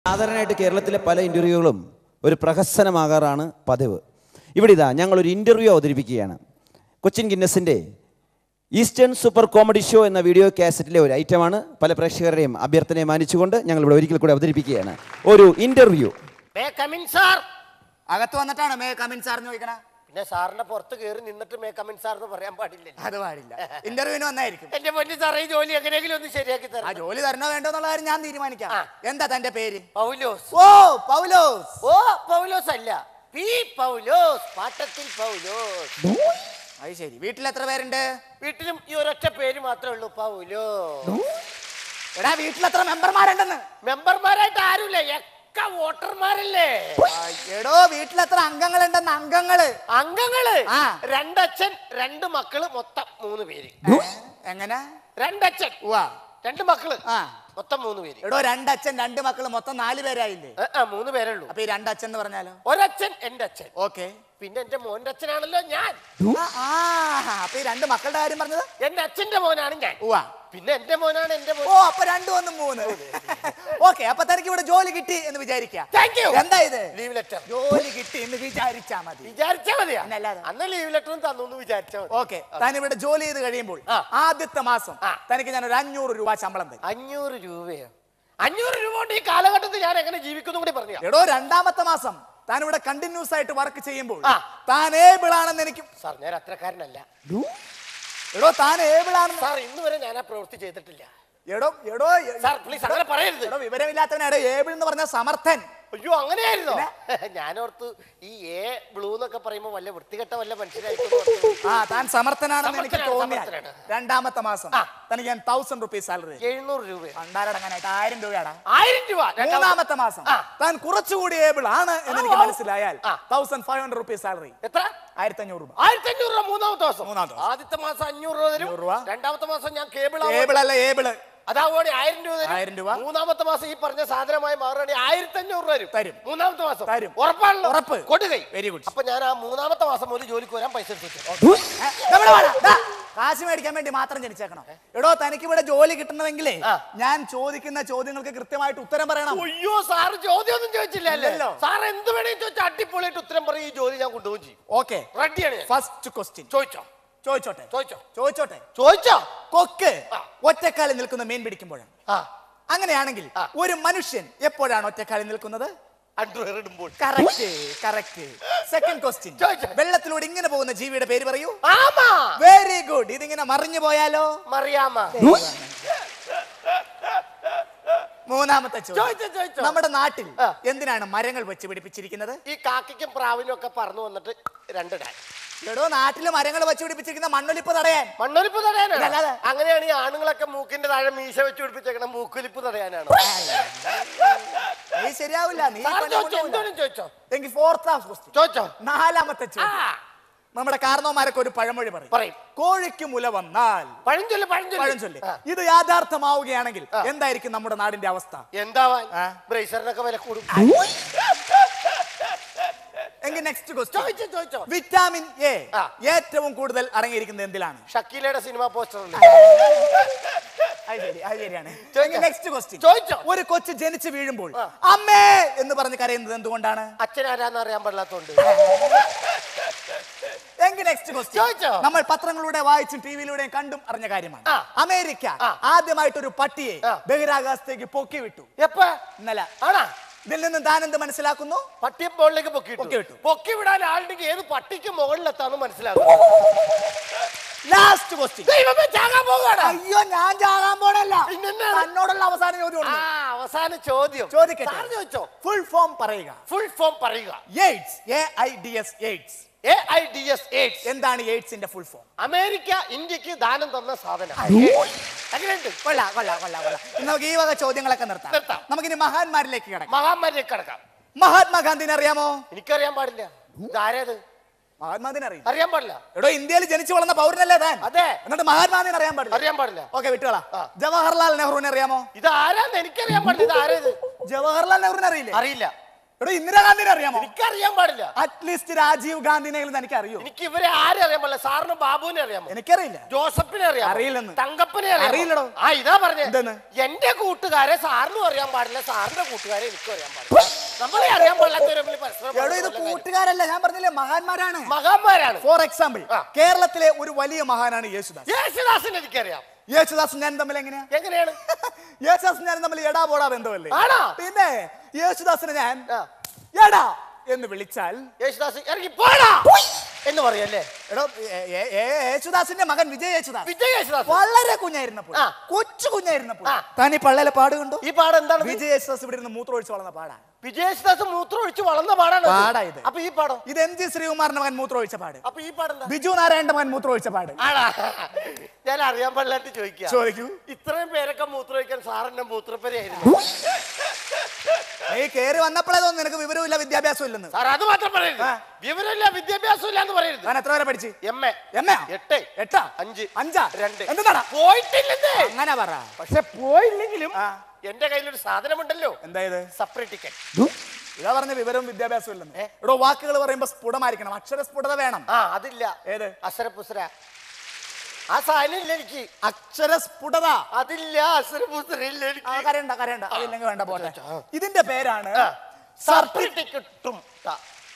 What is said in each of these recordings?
സാധാരണയായിട്ട് കേരളത്തിലെ പല ഇൻ്റർവ്യൂകളും ഒരു പ്രഹസനമാകാറാണ് പതിവ് ഇവിടെ ഇതാ ഞങ്ങളൊരു ഇൻ്റർവ്യൂ അവതരിപ്പിക്കുകയാണ് കൊച്ചിൻ ഗിന്നസിൻ്റെ ഈസ്റ്റേൺ സൂപ്പർ കോമഡി ഷോ എന്ന വീഡിയോ കാസറ്റിലെ ഒരു ഐറ്റമാണ് പല പ്രേക്ഷകരുടെയും അഭ്യർത്ഥനയെ മാനിച്ചുകൊണ്ട് ഞങ്ങൾ ഇവിടെ ഒരിക്കൽ കൂടി അവതരിപ്പിക്കുകയാണ് ഒരു ഇൻ്റർവ്യൂ മേ കമിൻ സാർ അകത്ത് വന്നിട്ടാണ് മേ കമിൻ സാർ ചോദിക്കണ പിന്നെ സാറിന്റെ പുറത്ത് കയറി നിന്നിട്ട് മേ കമിൻ സാർ എന്ന് പറയാൻ പാടില്ല അത് പാടില്ല ഇന്റർവ്യൂവിന് വന്നായിരിക്കും എന്റെ പൊന്നു സാറേ ഈ ജോലി എങ്ങനെയെങ്കിലും ഒന്ന് ശരിയാക്കി ആ തരാം ജോലി തരണോ വേണ്ടോ എന്നുള്ള കാര്യം ഞാൻ തീരുമാനിക്കാം ആ. എന്താ തന്റെ പേര് പൗലോസ് ഓ പൗലോസ് ഓ പൗലോസ് അല്ല പി പൗലോസ് പാട്ടത്തിൽ പൗലോസ് അത് ശരി വീട്ടിൽ എത്ര പേരുണ്ട് വീട്ടിലും ഈ ഒരൊറ്റ പേര് മാത്രമേ ഉള്ളൂ പൗലോ എടാ വീട്ടിൽ എത്ര മെമ്പർമാരുണ്ടെന്ന് മെമ്പർമാരായിട്ട് ആരുമില്ല എക്ക വോട്ടർമാരല്ലേ ആ, എടോ വീട്ടിൽ എത്ര അംഗങ്ങളുണ്ടെന്ന് അംഗങ്ങള് അംഗങ്ങള് ആ. രണ്ടച്ഛൻ രണ്ട് മക്കള് മൊത്തം മൂന്ന് പേര് ഏ? എങ്ങനെ രണ്ടച്ഛൻ ഉവാ രണ്ട് മക്കള് ആ മൊത്തം മൂന്ന് പേര് എടോ രണ്ടച്ഛൻ രണ്ട് മക്കള് മൊത്തം നാല് പേരായില്ലേ ഏ, ആ മൂന്ന് പേരേ ഉള്ളൂ അപ്പൊ ഈ രണ്ടച്ഛൻ എന്ന് പറഞ്ഞാലോ ഒരച്ഛൻ എന്റെ അച്ഛൻ ഓക്കെ പിന്നെ എന്റെ മോന്റെ അച്ഛനാണല്ലോ ഞാൻ ആ അപ്പൊ ഈ രണ്ട് മക്കളുടെ കാര്യം പറഞ്ഞത് എന്റെ അച്ഛന്റെ മോനാണ് ഞാൻ ഉവാ പിന്നെ എന്റെ മോനാണ് എന്റെ മോൻ ഓ അപ്പൊ രണ്ടും ഒന്നും മൂന്ന് ഓക്കെ അപ്പൊ തനിക്ക് ഇവിടെ ജോലി കിട്ടി എന്ന് വിചാരിക്കാം താങ്ക് യു എന്താ ഇത് ലീവ് ലെറ്റർ ജോലി കിട്ടി എന്ന് വിചാരിച്ചാ മതി വിചാരിച്ചാ മതിയാ അന്നല്ലാതെ. അന്ന് ലീവ് ലെറ്ററും തന്നു എന്ന് വിചാരിച്ചാ മതി ഓക്കെ താൻ ഇവിടെ ജോലി ചെയ്ത് കഴിയുമ്പോൾ ആ. ആദ്യത്തെ മാസം ആ. തനിക്ക് ഞാൻ ഒരു അഞ്ഞൂറ് രൂപ ശമ്പളം തരും അഞ്ഞൂറ് രൂപയോ അഞ്ഞൂറ് രൂപ കൊണ്ട് ഈ കാലഘട്ടത്തിൽ ഞാൻ എങ്ങനെ ജീവിക്കുന്നു കൂടി പറഞ്ഞു എടോ രണ്ടാമത്തെ മാസം താൻ ഇവിടെ കണ്ടിന്യൂസ് ആയിട്ട് വർക്ക് ചെയ്യുമ്പോൾ ആ. താൻ ഏബിൾ ആണെന്ന് എനിക്ക് സാർ ഞാൻ അത്രക്കാരനല്ല എടോ താൻ ഏബിൾ ആണെന്ന് സാർ ഇന്ന് വരെ ഞാൻ ആ പ്രവൃത്തി ചെയ്തിട്ടില്ല എടോ എടോ എ- സാർ പ്ലീസ് അങ്ങനെ പറയരുത് എടോ വിവരമില്ലാത്തവനാടോ ഏബിൾ എന്ന് പറഞ്ഞ സമർത്ഥൻ അയ്യോ അങ്ങനെയായിരുന്നോ ഞാനോർത്ത് ഈ എ ബ്ലൂ എന്നൊക്കെ പറയുമ്പോ വല്ല വൃത്തികെട്ട വല്ല മനുഷ്യരായിരിക്കും ആ താൻ സമർത്ഥനാണെന്ന് എനിക്ക് സമർത്ഥനാണ്, തോന്നിയാൽ സമർത്ഥനാണ്. രണ്ടാമത്തെ മാസം ആ. തനിക്ക് ഞാൻ തൗസൻഡ് റുപ്പീസ് സാലറി എഴുന്നൂറ് രൂപ പണ്ടാരടങ്ങാനായിട്ട് ആയിരം രൂപയാടാ ആയിരം രൂപ രണ്ടാമത്തെ- മൂന്നാമത്തെ മാസം ആ. താൻ കുറച്ചുകൂടി ഏബിൾ ആണ് എന്ന് എനിക്ക് ആ. മനസ്സിലായാൽ ആ. Thousand five hundred rupees salary എത്ര ആയിരത്തി അഞ്ഞൂറ് രൂപ ആയിരത്തി അഞ്ഞൂറ് രൂപ മൂന്നാമത്തെ മാസം മൂന്നാമത്തെ മാസം. ആദ്യത്തെ മാസം അഞ്ഞൂറ് രൂപ തരും അഞ്ഞൂറ് രൂപ. രണ്ടാമത്തെ മാസം ഞാൻ കേബിൾ ഏബിൾ അല്ല ഏബിള് അതാവോടെ ആയിരം രൂപ തരും ആയിരം രൂപ. മൂന്നാമത്തെ മാസം ഈ പറഞ്ഞ സാധനമായി മാറുകയാണെങ്കിൽ ആയിരത്തി അഞ്ഞൂറ് രൂപ തരും തരും. മൂന്നാമത്തെ മാസം തരും. ഉറപ്പാണല്ലോ ഉറപ്പ്. കൊടുകൈ Very good. അപ്പൊ ഞാൻ ആ മൂന്നാമത്തെ മാസം മുതൽ ജോലിക്ക് വരാൻ പൈസ എടുത്തു വെച്ചു. ഏ, ദാ ഇവിടെ വാടാ, ദാ. കാശ് മേടിക്കാൻ വേണ്ടി മാത്രം ജനിച്ചേക്കണം എടോ തനിക്ക് ഇവിടെ ജോലി കിട്ടണമെങ്കിലേ ആ. ഞാൻ ചോദിക്കുന്ന ചോദ്യങ്ങൾക്ക് കൃത്യമായിട്ട് ഉത്തരം പറയണം അയ്യോ സാറ് ചോദ്യമൊന്നും ചോദിച്ചില്ല അല്ലേ ഇല്ലല്ലോ. സാർ എന്ത് വേണേലും ചോദിച്ചാൽ അടിപൊളിയായിട്ട് ഉത്തരം പറയും ഈ ജോലി ഞാൻ കൊണ്ടുപോകും ചെയ്യും ഓക്കെ റെഡിയാണ് ഞാൻ ഫസ്റ്റ് ക്വസ്റ്റ്യൻ ചോദിച്ചോ ചോദിച്ചോട്ടെ ചോദിച്ചോ ചോദിച്ചോട്ടെ ചോദിച്ചോ കൊക്ക് ആ. ഒറ്റക്കാലിൽ നിൽക്കുന്ന മീൻ പിടിക്കുമ്പോഴാണ് ആ അങ്ങനെയാണെങ്കിൽ ആ. ഒരു മനുഷ്യൻ എപ്പോഴാണ് ഒറ്റക്കാലിൽ നിൽക്കുന്നത് അണ്ടർവെയർ ഇടുമ്പോൾ കറക്റ്റ് കറക്റ്റ് സെക്കൻഡ് ക്വസ്റ്റ്യൻ ചോദിച്ചോ. വെള്ളത്തിലൂടെ ഇങ്ങനെ പോകുന്ന ജീവിയുടെ പേര് പറയൂ ആമാ വെരി ഗുഡ് ഇതിങ്ങനെ മറിഞ്ഞു പോയാലോ മറിയാമ മൂന്നാമത്തെ ചോദ്യം ചോദിച്ചോ ചോദിച്ചോ നമ്മുടെ നാട്ടിൽ ആ. എന്തിനാണ് മരങ്ങൾ വെച്ച് പിടിപ്പിച്ചിരിക്കുന്നത് ഈ കാക്കയ്ക്കും പ്രാവിനും ഒക്കെ പറന്നു വന്നിട്ട് രണ്ടിടാൻ എടോ നാട്ടില് മരങ്ങൾ വെച്ച് പിടിപ്പിച്ചിരിക്കുന്ന മണ്ണൊലിപ്പ് തടയാൻ മണ്ണൊലിപ്പ് തടയാനാണ് ഇതല്ലാതെ. അങ്ങനെയാണ് ഈ ആണുങ്ങളൊക്കെ മൂക്കിന്റെ താഴെ മീശ വെച്ച് പിടിപ്പിച്ചേക്കണം മൂക്കൊലിപ്പ് തടയാനാണ് നീ ശരിയാവില്ല നീ സാർ ചോദിച്ചോ എന്തോലും ചോദിച്ചോ എങ്കിൽ ഫോർത്ത് ക്വസ്റ്റ്യൻ ചോദിച്ചോ നാലാമത്തെ ആ ചോദ്യം നമ്മുടെ കാരണവന്മാരൊക്കെ ഒരു പഴമൊഴി പറയും പറയും കോഴിക്ക് മുല വന്നാൽ പഴഞ്ചൊല്ല് പഴഞ്ചൊല്ല് പഴഞ്ചൊല്ലി ആ. ഇത് യാഥാർത്ഥമാവുകയാണെങ്കിൽ എന്തായിരിക്കും നമ്മുടെ നാടിന്റെ അവസ്ഥ എന്താവാൻ ആ. ബ്രേസറിനൊക്കെ വില കൂടും എങ്കിൽ നെക്സ്റ്റ് ക്വസ്റ്റ്യൻ ചോദിച്ചോ ചോദിച്ചോ വിറ്റാമിൻ എ ആ. ഏറ്റവും കൂടുതൽ അടങ്ങിയിരിക്കുന്നത് എന്തിലാണ് ഷക്കീലയുടെ സിനിമ പോസ്റ്ററിൽ അത് ശരി, അത് ശരിയാണ് ചോദിച്ചോ. നെക്സ്റ്റ് ക്വസ്റ്റ്യൻ ചോദിച്ചോ. ഒരു കൊച്ചു ജനിച്ചു വീഴുമ്പോൾ ആ. അമ്മേ എന്ന് പറഞ്ഞ് കരയുന്നത് എന്തുകൊണ്ടാണ് അച്ഛൻ ആരാന്ന് അറിയാൻ പാടില്ലാത്തോണ്ട് എങ്കിൽ നെക്സ്റ്റ് ക്വസ്റ്റ്യൻ ചോദിച്ചോ. നമ്മൾ പത്രങ്ങളിലൂടെ വായിച്ചും ടിവിയിലൂടെയും കണ്ടും അറിഞ്ഞ കാര്യമാണ് ആ. അമേരിക്ക ആ. ആദ്യമായിട്ട് ഒരു പട്ടിയെ ആ. ബഹിരാകാശത്തേക്ക് പൊക്കി വിട്ടു എപ്പ ഇന്നലെ ആണാ ഇതിൽ നിന്ന് താൻ എന്ത് മനസ്സിലാക്കുന്നു പട്ടിയെ മുകളിലേക്ക് പൊക്കി പൊക്കി വിട്ടു. പൊക്കി വിടാൻ ആളുണ്ടെങ്കിൽ ഏത് പട്ടിക്ക് മുകളിലെത്താന്ന് മനസ്സിലാകും ലാസ്റ്റ് ക്വസ്റ്റ്യൻ ദൈവമേ ചാകാൻ പോവുകയാണ് അയ്യോ ഞാൻ ചാകാൻ പോണല്ല പിന്നെന്താണ്? തന്നോടുള്ള അവസാന ചോദ്യം ആ അവസാന ചോദ്യം ചോദിക്കട്ടെ സാർ ചോദിച്ചോ ഫുൾ ഫോം പറയുക ഫുൾ ഫോം പറയുക AIDS A I D S AIDS A I D S AIDS എന്താണ് എയ്ഡ്സിന്റെ ഫുൾ ഫോം അമേരിക്ക ഇന്ത്യക്ക് ദാനം തന്ന സാധനം അങ്ങനെയുണ്ട് കൊള്ളാം കൊള്ളാം കൊള്ളാം കൊള്ളാം ഇന്ന് നമുക്ക് ഈ വക ചോദ്യങ്ങളൊക്കെ നിർത്താം നിർത്താം. നമുക്കിനി മഹാന്മാരിലേക്ക് കിടക്കാം മഹാമാരിയെ കിടക്കാം മഹാത്മാഗാന്ധിനെ അറിയാമോ എനിക്കറിയാൻ പാടില്ല ഇതാരേത് മഹാത്മാഗാന്ധിനെ അറിയാം അറിയാൻ പാടില്ല എടോ ഇന്ത്യയിൽ ജനിച്ചു വളർന്ന പൗരനല്ലേ താൻ അതെ എന്നിട്ട് മഹാത്മാഗാന്ധിനെ അറിയാൻ പാടില്ല അറിയാൻ പാടില്ല ഓക്കെ വിട്ടുകളാ ആ. ജവഹർലാൽ നെഹ്റുവിനെ അറിയാമോ ഇത് ആരാന്ന് എനിക്കറിയാൻ പാടില്ല ഇത് ആരേത് ജവഹർലാൽ നെഹ്റുവിനെ അറിയില്ലേ അറിയില്ല എടോ ഇന്ദിരാഗാന്ധിനെ അറിയാമോ എനിക്കറിയാൻ പാടില്ല അറ്റ്ലീസ്റ്റ് രാജീവ് ഗാന്ധിനെങ്കിലും തനിക്ക് അറിയോ എനിക്ക് ഇവരെ ആരെ അറിയാൻ പാടില്ല സാറിന് ബാബുവിനെ അറിയാമോ എനിക്കറിയില്ല ജോസഫിനെ അറിയാം അറിയില്ലെന്ന്. തങ്കപ്പനെ അറിയില്ലടോ. അറിയാം ആ ഇതാ പറഞ്ഞേ എന്തെന്ന്? എന്റെ കൂട്ടുകാരെ സാറിനും അറിയാൻ പാടില്ല സാറിന്റെ കൂട്ടുകാരെ എനിക്കും അറിയാൻ പാടില്ല നമ്മളെ അറിയാൻ പാടില്ലാത്തവരെ തമ്മിൽ പരസ്പരം എടോ ഇത് വല്ല കാര്യം. കൂട്ടുകാരല്ല ഞാൻ പറഞ്ഞില്ലേ മഹാന്മാരാണ് മഹാന്മാരാണ് ഫോർ എക്സാമ്പിൾ ആ. കേരളത്തിലെ ഒരു വലിയ മഹാനാണ് യേശുദാസ് യേശുദാസിനെ എനിക്കറിയാം യേശുദാസും ഞാൻ തമ്മിൽ എങ്ങനെയാ എങ്ങനെയാണ് യേശുദാസും ഞാൻ തമ്മിൽ എടാ പോടാ ബന്ധമല്ലേ ആണോ? പിന്നെ യേശുദാസിനെ ഞാൻ ആ. എടാ എന്ന് വിളിച്ചാൽ യേശുദാസ് ഇറങ്ങി പോടാ എന്ന് പറയല്ലേ എടോ ഏ- ഏ- ഏ- യേശുദാസിന്റെ മകൻ വിജയ് യേശുദാസ് വിജയ് യേശുദാസ് വളരെ കുഞ്ഞായിരുന്നപ്പോൾ ആ. കൊച്ചു കുഞ്ഞായിരുന്നപ്പോൾ ആ. താൻ ഈ പള്ളയിലെ പാട് കണ്ടു ഈ പാടം എന്താണ് വിജയ് യേശുദാസ് ഇവിടെ ഇരുന്ന് മൂത്രം ഒഴിച്ച് വളർന്ന പാടാ വിജയ് യേശുദാസ് മൂത്രം ഒഴിച്ച് വളർന്ന പാടാണ് പാടാ ഇത്. അപ്പൊ ഈ പാടം ഇത് എം ജി ശ്രീകുമാറിന്റെ മകൻ മൂത്രം ഒഴിച്ച പാട് അപ്പൊ ഈ പാടെന്താ ബിജു നാരായണന്റെ മകൻ മൂത്രം ഒഴിച്ച പാട് ആടാ ഞാൻ അറിയാൻ പാടില്ലാട്ട് ചോദിക്കാം ചോദിക്കൂ ഇത്രയും പേരൊക്കെ മൂത്രമൊഴിക്കാൻ സാറിന്റെ മൂത്രപ്പരയായിരുന്നു നീ കേറി വന്നപ്പോഴേ തോന്നുന്നു നിനക്ക് വിവരമില്ല വിദ്യാഭ്യാസം ഇല്ലെന്ന് സാർ അത് മാത്രം പറയരുത് ആ. വിവരമില്ല വിദ്യാഭ്യാസം ഇല്ല എന്ന് പറയരുത് ഞാൻ എത്ര വരെ പഠിച്ച് എം എ എം എ എട്ട് എട്ടാ അഞ്ച് അഞ്ചാ രണ്ട് എന്താണ് പോയിട്ടില്ലെന്നേ അങ്ങനെ പറ പക്ഷെ പോയില്ലെങ്കിലും ആ. എന്റെ കയ്യിലൊരു സാധനമുണ്ടല്ലോ എന്താ ഇത് സെപ്പറേറ്റ് ടിക്കറ്റ് ഇതാ പറഞ്ഞ വിവരവും വിദ്യാഭ്യാസവും ഇല്ലെന്ന് ഇവിടെ വാക്കുകൾ പറയുമ്പോ സ്ഫുടമായിരിക്കണം അക്ഷര സ്ഫുടത വേണം ആ അതില്ല ഏത് അസരപുസര ആ സാധനം ഇല്ല എനിക്ക് അക്ഷര സ്ഫുടത അതില്ല അസരപുസര ഇല്ല ആ, എനിക്ക് കരയണ്ട കരയണ്ട അതില്ലെങ്കിൽ വേണ്ട പോട്ടെ ആ. ഇതിന്റെ പേരാണ് സെപ്പറേറ്റ് ടിക്കറ്റും ട്ടാ.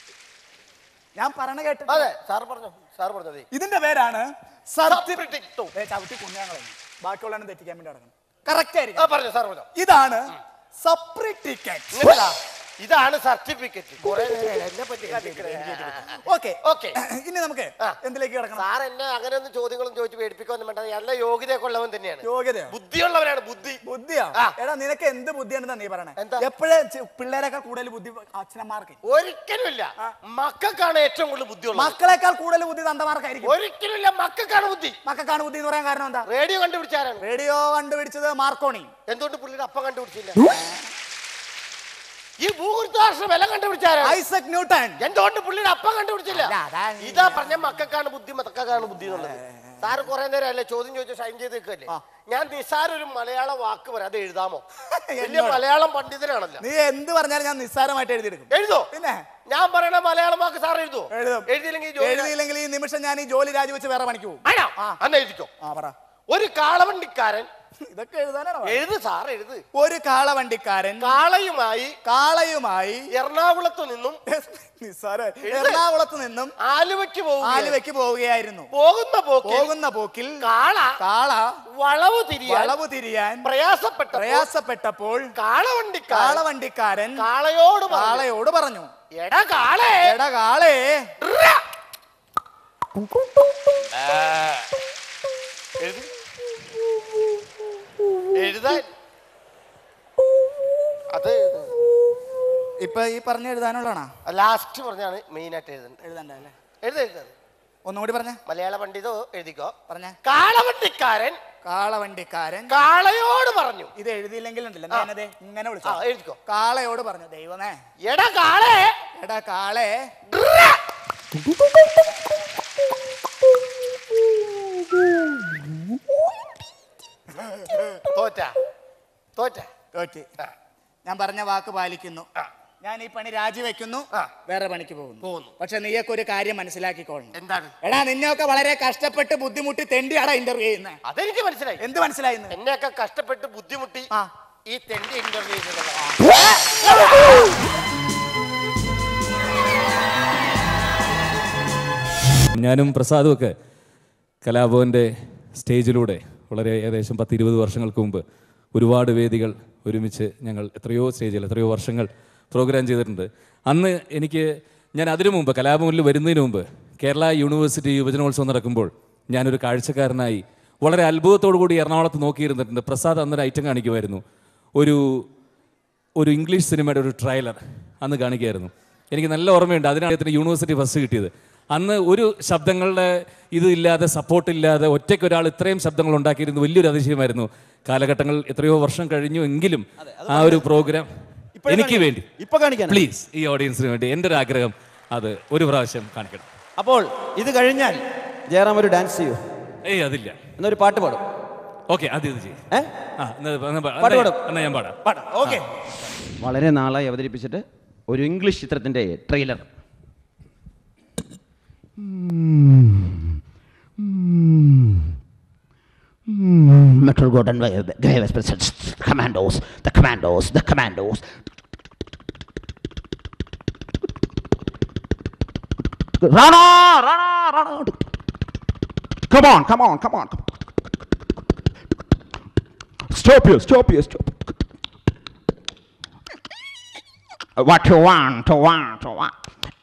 ഞാൻ പറഞ്ഞ കേട്ട് അതെ സാർ പറഞ്ഞു സാർ പറഞ്ഞതേ ഇതിന്റെ പേരാണ് സെപ്പറേറ്റ് ടിക്കറ്റും ദേ, ചവിട്ടി കുഞ്ഞാങ്ങളെ ബാക്കിയുള്ളവനെ തെറ്റിക്കാൻ വേണ്ടി നടക്കണം കറക്റ്റ് ആ ആയിരിക്കും പറഞ്ഞു സാർ പറഞ്ഞു ഇതാണ് സെപ്പറേറ്റ് ടിക്കറ്റ് ഇങ്ങനെയാ? ഇതാണ് സർട്ടിഫിക്കറ്റ് കുറെ നേരം എന്നെ പറ്റി ഓക്കെ ഓക്കെ ഇനി നമുക്ക് ആ. എന്തിലേക്ക് കിടക്കണം സാർ എന്നെ അങ്ങനെ ഒന്നും ചോദ്യങ്ങളും ചോദിച്ച് പേടിപ്പിക്കൊന്നും വേണ്ട നല്ല യോഗ്യതയൊക്കെ ഉള്ളവൻ തന്നെയാണ് യോഗ്യതയോ ബുദ്ധിയുള്ളവനാണ് ബുദ്ധി ബുദ്ധിയാ ആ. എടാ നിനക്ക് എന്ത് ബുദ്ധിയാണെന്നാ നീ പറയണേ എന്താ? എപ്പോഴേ പിള്ളേരെക്കാൾ കൂടുതൽ ബുദ്ധി അച്ഛനന്മാർക്ക് ഒരിക്കലുമില്ല മക്കൾക്കാണ് ഏറ്റവും കൂടുതൽ ബുദ്ധിയുള്ളത് മക്കളെക്കാൾ കൂടുതൽ ബുദ്ധി തന്തമാർക്കായിരിക്കും ഒരിക്കലുമില്ല മക്കൾക്കാണ് ബുദ്ധി മക്കൾക്കാണ് ബുദ്ധി എന്ന് പറയാൻ കാരണം എന്താ റേഡിയോ കണ്ടുപിടിച്ചാരാണ് റേഡിയോ കണ്ടുപിടിച്ചത് മാർക്കോണി എന്തുകൊണ്ട് പുള്ളിയുടെ അപ്പം കണ്ടുപിടിച്ചില്ല ഈ ഭൂഗുരുത്വാകർഷണ ബലം കണ്ടുപിടിച്ചാരാണ് ഐസക് ന്യൂട്ടൺ എന്തുകൊണ്ട് പുള്ളിയുടെ അപ്പം കണ്ടുപിടിച്ചില്ല അല്ല, അതാണ് ഇതാ പറഞ്ഞ മക്കൾക്കാണ് ബുദ്ധി മക്കൾക്കാണ് ബുദ്ധി എന്നുള്ളത് സാറ് കുറെ നേരം അല്ലേ ചോദ്യം ചോദിച്ച് ഷൈൻ ചെയ്ത് നിൽക്കല്ലേ ഞാൻ നിസാര ഒരു മലയാള വാക്ക് പറയാം അത് എഴുതാമോ വലിയ എന്നോട്? മലയാളം പണ്ഡിതനാണല്ലോ നീ എന്ത് പറഞ്ഞാലും ഞാൻ നിസ്സാരമായിട്ട് എഴുതിയെടുക്കും എഴുതോ പിന്നെ ഞാൻ പറയണ മലയാളം വാക്ക് സാർ എഴുതോ എഴുതും എഴുതിയില്ലെങ്കിൽ ജോലി എഴുതിയില്ലെങ്കിൽ ഈ നിമിഷം ഞാൻ ഈ ജോലി രാജിവെച്ച് വേറെ പണിക്ക് പോകും ആണോ ആ. അന്ന് എഴുതിക്കോ ആ പറ ഒരു കാളവണ്ടിക്കാരൻ ഇതൊക്കെ എഴുതാനാണോ എഴുത് സാർ എഴുത് ഒരു കാളവണ്ടിക്കാരൻ കാളയുമായി കാളയുമായി എറണാകുളത്ത് നിന്നും നിസ്സാര എറണാകുളത്ത് നിന്നും ആലുവയ്ക്ക് പോകും ആലുവയ്ക്ക് പോവുകയായിരുന്നു പോകുന്ന പോക്കിൽ പോകുന്ന പോക്കിൽ കാള കാള വളവ് തിരിയാൻ വളവ് തിരിയാൻ പ്രയാസപ്പെട്ട പ്രയാസപ്പെട്ടപ്പോൾ കാളവണ്ടിക്കാരൻ കാളവണ്ടിക്കാരൻ കാളയോട് പറഞ്ഞു, കാളയോട് പറഞ്ഞു എടാ കാളേ എടാ കാളേ എഴുതി എഴുതാൻ അത് ഇപ്പൊ ഈ പറഞ്ഞ എഴുതാനുള്ളതാണോ ലാസ്റ്റ് പറഞ്ഞാണ് മെയിൻ ആയിട്ട് എഴുതേണ്ടത് എഴുതണ്ടല്ലേ എഴുത എഴുതത് ഒന്നുകൂടി പറഞ്ഞ മലയാള പണ്ഡിതോ എഴുതിക്കോ പറഞ്ഞ കാളവണ്ടിക്കാരൻ കാളവണ്ടിക്കാരൻ കാളയോട് പറഞ്ഞു ഇത് എഴുതിയില്ലെങ്കിൽ ഉണ്ടല്ലോ ഞാനത് ഇങ്ങനെ ആ വിളിച്ചു എഴുതിക്കോ കാളയോട് പറഞ്ഞു ദൈവമേ എടാ കാളേ എടാ കാളെ തോറ്റ തോറ്റ തോറ്റി ഞാൻ പറഞ്ഞ വാക്ക് പാലിക്കുന്നു ആ. ഞാൻ ഈ പണി രാജിവെക്കുന്നു ആ. വേറെ പണിക്ക് പോകുന്നു പോകുന്നു. പക്ഷെ നീയൊക്കെ ഒരു കാര്യം മനസ്സിലാക്കിക്കോളണം എന്താണ് എടാ നിന്നെയൊക്കെ വളരെ കഷ്ടപ്പെട്ട് ബുദ്ധിമുട്ടി തെണ്ടിയാടാ ഇന്റർവ്യൂ ചെയ്യുന്നത് അതെനിക്ക് മനസ്സിലായി എന്ത് മനസ്സിലായിന്ന് എന്നെയൊക്കെ കഷ്ടപ്പെട്ട് ബുദ്ധിമുട്ടി ആ. ഈ തെണ്ടി ഇന്റർവ്യൂ ചെയ്തത് ഞാനും പ്രസാദും ഒക്കെ കലാഭവൻ്റെ സ്റ്റേജിലൂടെ വളരെ ഏകദേശം പത്ത് ഇരുപത് വർഷങ്ങൾക്ക് മുമ്പ് ഒരുപാട് വേദികൾ ഒരുമിച്ച് ഞങ്ങൾ എത്രയോ സ്റ്റേജിൽ എത്രയോ വർഷങ്ങൾ പ്രോഗ്രാം ചെയ്തിട്ടുണ്ട് അന്ന് എനിക്ക് ഞാൻ അതിനു മുമ്പ് കലാഭവനിൽ വരുന്നതിന് മുമ്പ് കേരള യൂണിവേഴ്സിറ്റി യുവജനോത്സവം നടക്കുമ്പോൾ ഞാനൊരു കാഴ്ചക്കാരനായി വളരെ അത്ഭുതത്തോടു കൂടി എറണാകുളത്ത് നോക്കിയിരുന്നിട്ടുണ്ട് പ്രസാദ് അന്നൊരു ഐറ്റം കാണിക്കുമായിരുന്നു ഒരു ഒരു ഇംഗ്ലീഷ് സിനിമയുടെ ഒരു ട്രailer അന്ന് കാണിക്കുകയായിരുന്നു എനിക്ക് നല്ല ഓർമ്മയുണ്ട് അതിനാണ് അദ്ദേഹത്തിന് യൂണിവേഴ്സിറ്റി ഫസ്റ്റ് കിട്ടിയത് അന്ന് ഒരു ശബ്ദങ്ങളുടെ ഇത് ഇല്ലാതെ സപ്പോർട്ട് ഇല്ലാതെ ഒറ്റയ്ക്ക് ഒരാൾ ഇത്രയും ശബ്ദങ്ങൾ ഉണ്ടാക്കിയിരുന്നു വലിയൊരു അതിശയമായിരുന്നു കാലഘട്ടങ്ങൾ എത്രയോ വർഷം കഴിഞ്ഞു എങ്കിലും ആ ഒരു പ്രോഗ്രാം എനിക്ക് വേണ്ടി ഇപ്പൊ കാണിക്കാൻ പ്ലീസ് ഈ ഓഡിയൻസിന് വേണ്ടി എൻ്റെ ഒരു ആഗ്രഹം അത് ഒരു പ്രാവശ്യം കാണിക്കണം അപ്പോൾ ഇത് കഴിഞ്ഞാൽ ജയറാം ഒരു ഡാൻസ് ചെയ്യൂ ഏയ് അതില്ല എന്നൊരു പാട്ട് പാടും ഓക്കെ അത് ഇത് ചെയ്യും ഏ ആ എന്നാ- എന്നാ പാ- പാട്ട് എന്നാ- പാടും. എന്നാ ഞാൻ പാടാം പാടാം ഓക്കെ വളരെ നാളായി അവതരിപ്പിച്ചിട്ട് ഒരു ഇംഗ്ലീഷ് ചിത്രത്തിൻ്റെ trailer Metro Gordon Graves presents Commandos, the Commandos, the Commandos. Rana, Rana, Rana. Come on, come on, come on. come on. Stop here, stop here, stop. What you want, to want, to want.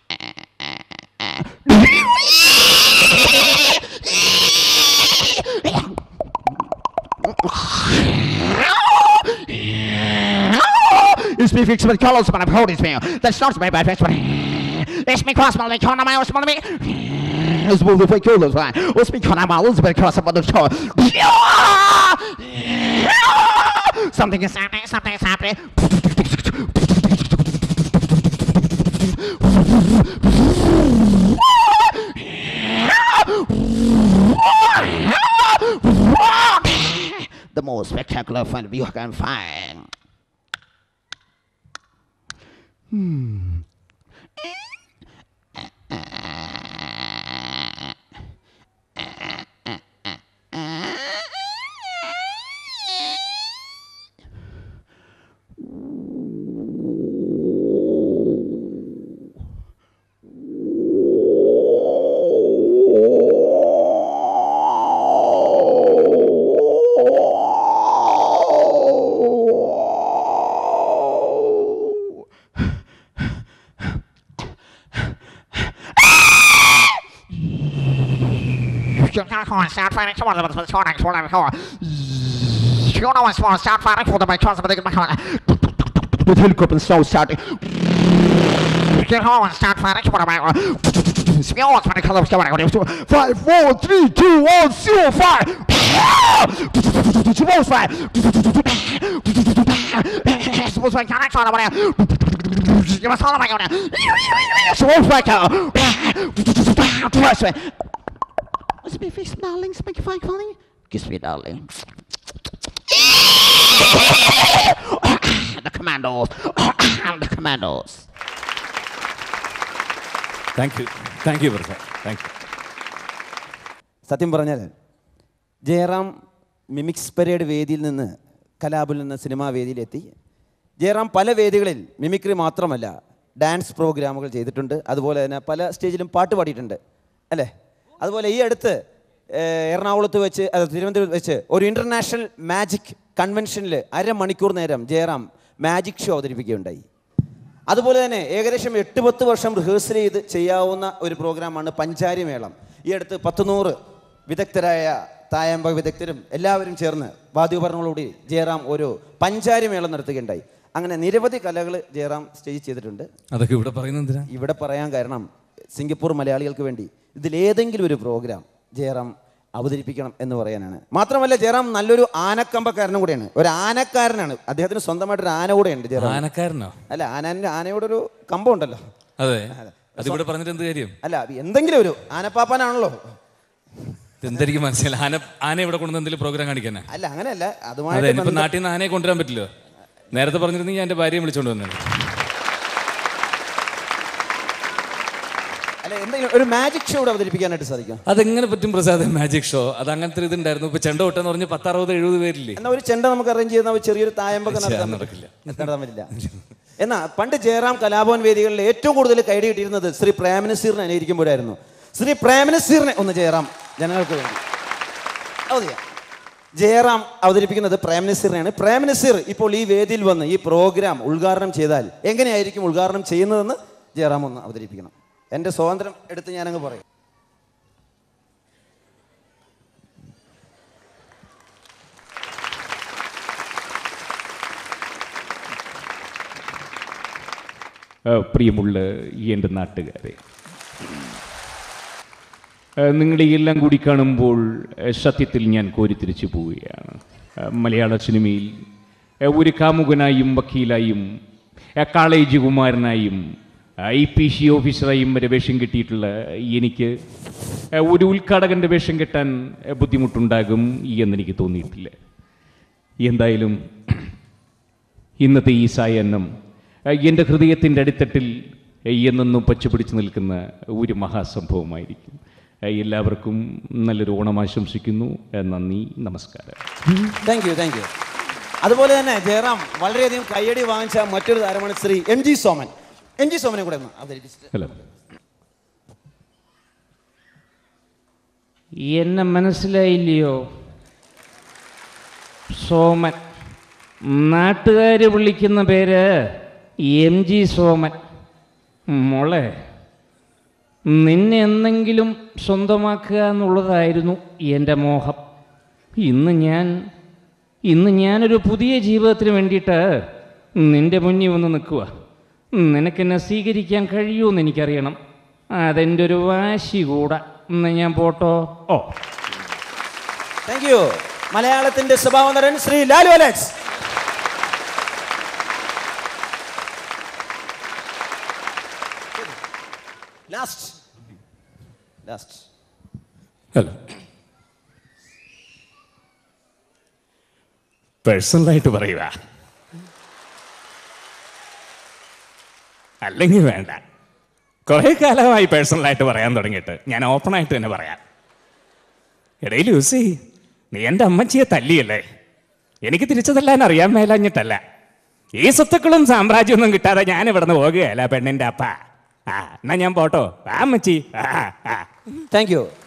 It's me fixing with colors, but I'm holding me. That's not my bad but It's me cross my corner, my small me. It's move the way colors, right? It's me corner, my little bit cross about the shore. Something is happening, something is happening. The most spectacular fun you can find. You're not going to start fighting someone with the sword, sword, and sword. You know what's going to start fighting for the my trust, but they get my heart. With helicopter so starting. You know what's start fighting for the my Smell what's my color story. Five, four, three, two, one, zero, five. Suppose five. Suppose five. Can I try to whatever? You must follow my own. Suppose five. Trust me. What's my face, darling? Speak fine, calling. Kiss me, darling. the commandos. the commandos. Thank you thank you Prasad thank you സത്യം പറഞ്ഞാൽ Jayaram mimics parade വേദിയിൽ നിന്ന് കലാബിൽ നിന്ന് cinema വേദിയിലെത്തി Jayaram പല വേദികളിൽ mimicry മാത്രമല്ല dance പ്രോഗ്രാമുകൾ ചെയ്തിട്ടുണ്ട് അതുപോലെ തന്നെ പല സ്റ്റേജിലും പാട്ട് പാടിയിട്ടുണ്ട് അല്ലേ അതുപോലെ ഈ അടുത്ത് ഏഹ്, എറണാകുളത്ത് വെച്ച് അത് തിരുവനന്തപുരത്ത് വെച്ച് ഒരു ഇൻ്റർനാഷണൽ മാജിക് കൺവെൻഷനിൽ അരമണിക്കൂർ നേരം ജയറാം മാജിക് ഷോ അവതരിപ്പിക്കുകയുണ്ടായി അതുപോലെ തന്നെ ഏകദേശം എട്ട് പത്ത് വർഷം റിഹേഴ്സൽ ചെയ്ത് ചെയ്യാവുന്ന ഒരു പ്രോഗ്രാമാണ് പഞ്ചാരി മേളം ഈ അടുത്ത് പത്ത് നൂറ് വിദഗ്ധരായ തായമ്പ വിദഗ്ധരും എല്ലാവരും ചേർന്ന് വാദ്യോപകരണങ്ങളോടി ജയറാം ഒരു പഞ്ചാരി മേളം നടത്തുകയുണ്ടായി അങ്ങനെ നിരവധി കലകൾ ജയറാം സ്റ്റേജ് ചെയ്തിട്ടുണ്ട് അതൊക്കെ ഇവിടെ പറയുന്നത് എന്തിനാ ഇവിടെ പറയാൻ കാരണം സിംഗപ്പൂർ മലയാളികൾക്ക് വേണ്ടി ഇതിലേതെങ്കിലും ഒരു പ്രോഗ്രാം ജയറാം അവതരിപ്പിക്കണം എന്ന് പറയാനാണ് മാത്രമല്ല ജയറാം നല്ലൊരു ആനക്കമ്പക്കാരനും കൂടെയാണ് ഒരു ആനക്കാരനാണ് അദ്ദേഹത്തിന് സ്വന്തമായിട്ടൊരു ആന കൂടെയുണ്ട് ജയറാം ആനക്കാരനോ അല്ല ആനൻ്റെ ആനയോടൊരു കമ്പം ഉണ്ടല്ലോ അതെ അതിവിടെ പറഞ്ഞിട്ട് എന്ത് കാര്യം അല്ല അത് എന്തെങ്കിലും ഒരു ആനപ്പാപ്പാനാണല്ലോ എന്തെനിക്ക് മനസ്സിലായി ആന ആന ഇവിടെ കൊണ്ടുവന്ന് എന്തെങ്കിലും പ്രോഗ്രാം കാണിക്കാനാ അല്ല അങ്ങനെയല്ല അതെ അതുമായിട്ട് ഇനിയിപ്പോ ബന്ധ- നാട്ടിൽ നിന്ന് ആനയെ കൊണ്ടുവരാൻ പറ്റില്ലോ നേരത്തെ പറഞ്ഞിരുന്നെങ്കിൽ എന്റെ ഭാര്യയെ വിളിച്ചോണ്ട് വന്നത് അല്ല എന്തെങ്കിലും ഒരു മാജിക് ഷോ ഇവിടെ അവതരിപ്പിക്കാനായിട്ട് സാധിക്കും അതെങ്ങനെ പറ്റും പ്രസാദ് മാജിക് ഷോ അത് അങ്ങനത്തെ ഒരു ഇതുണ്ടായിരുന്നു ഇപ്പൊ ചെണ്ട കൊട്ടെന്ന് പറഞ്ഞ് പത്തറുപത് എഴുപത് പേരില്ലേ എന്നാ ഒരു ചെണ്ട നമുക്ക് അറേഞ്ച് ചെയ്യുന്ന ഒരു ചെറിയൊരു തായമ്പൊക്കെ ശ്ശെ, നടത്താൻ അത് നടക്കില്ല. നടത്താൻ പറ്റില്ല എന്നാ പണ്ട് ജയറാം കലാഭവൻ വേദികളിൽ ഏറ്റവും കൂടുതൽ കൈഡി കിട്ടിയിരുന്നത് ശ്രീ പ്രേമനസീറിനെ അനുകരിക്കുമ്പോഴായിരുന്നു ശ്രീ പ്രേമനസീറിനെ ഒന്ന് ജയറാം ജനങ്ങൾക്ക് വേണ്ടി അവധിയാ ജയറാം അവതരിപ്പിക്കുന്നത് പ്രേംനസീറിനെയാണ് പ്രേംനസീർ ഇപ്പോൾ ഈ വേദിയിൽ വന്ന് ഈ പ്രോഗ്രാം ഉദ്ഘാടനം ചെയ്താൽ എങ്ങനെയായിരിക്കും ഉദ്ഘാടനം ചെയ്യുന്നതെന്ന് ജയറാം ഒന്ന് അവതരിപ്പിക്കണം എൻ്റെ സ്വാതന്ത്ര്യം എടുത്ത് ഞാനങ്ങ് പറയും ആ, പ്രിയമുള്ള എൻ്റെ നാട്ടുകാരെ ആ, നിങ്ങളെ എല്ലാം കൂടി കാണുമ്പോൾ ആ, സത്യത്തിൽ ഞാൻ കോരിത്തിരിച്ചു പോവുകയാണ് ആ, മലയാള സിനിമയിൽ ആ, ഒരു കാമുകനായും വക്കീലായും ആ, കോളേജ് കുമാരനായും ഐ പി സി ഓഫീസറായും വരെ വേഷം കിട്ടിയിട്ടുള്ള എനിക്ക് ആ, ഒരു ഉദ്ഘാടകൻ്റെ വേഷം കെട്ടാൻ ആ, ബുദ്ധിമുട്ടുണ്ടാകും എന്നെനിക്ക് തോന്നിയിട്ടില്ല എന്തായാലും ഇന്നത്തെ ഈ സായാഹ്നം എൻ്റെ ഹൃദയത്തിൻ്റെ അടിത്തട്ടിൽ എന്നെന്നും പച്ചപിടിച്ച് നിൽക്കുന്ന ഒരു മഹാസംഭവമായിരിക്കും എല്ലാവർക്കും നല്ലൊരു ഓണം ആശംസിക്കുന്നു നന്ദി നമസ്കാരം താങ്ക് യു താങ്ക് യു അതുപോലെ തന്നെ ജയറാം വളരെയധികം കയ്യടി വാങ്ങിച്ച മറ്റൊരു താരമാണ് Shri M G Soman M G സോമനെ കൂടെ ഒന്ന് അവതരിപ്പിച്ചിട്ട് ഹലോ എന്നെ മനസ്സിലായില്ലയോ സോമൻ നാട്ടുകാർ വിളിക്കുന്ന പേര് എം ജി സോമൻ മോളെ നിന്നെ എന്തെങ്കിലും സ്വന്തമാക്കുക എന്നുള്ളതായിരുന്നു എൻ്റെ മോഹം ഇന്ന് ഞാൻ ഇന്ന് ഞാനൊരു പുതിയ ജീവിതത്തിന് വേണ്ടിയിട്ട് നിൻ്റെ മുന്നിൽ വന്ന് നിൽക്കുക നിനക്കെന്നെ സ്വീകരിക്കാൻ കഴിയുമെന്ന് എനിക്കറിയണം അതെൻ്റെ ഒരു വാശി കൂടാ എന്ന് ഞാൻ പോട്ടോ ഓ താങ്ക് യു മലയാളത്തിന്റെ സ്വഭാവനരൻ Shri Lalu Alex last last hello പേഴ്സണലായിട്ട് പറയുക അല്ലെങ്കിൽ വേണ്ട കുറേ കാലമായി പേഴ്സണലായിട്ട് പറയാൻ തുടങ്ങിയിട്ട് ഞാൻ ഓപ്പണായിട്ട് തന്നെ പറയാം ഇടയിൽ യൂസ് നീ എൻ്റെ അമ്മച്ചിയെ തല്ലിയല്ലേ എനിക്ക് തിരിച്ചു തല്ലാൻ അറിയാൻ മേലഞ്ഞിട്ടല്ല ഈ സ്വത്തുക്കളും സാമ്രാജ്യമൊന്നും കിട്ടാതെ ഞാൻ ഇവിടുന്ന് പോകുകയല്ല പെണ്ണിൻ്റെ അപ്പ ആ എന്നാ ഞാൻ പോട്ടോ ആ അമ്മച്ചി ആ ആ താങ്ക് യു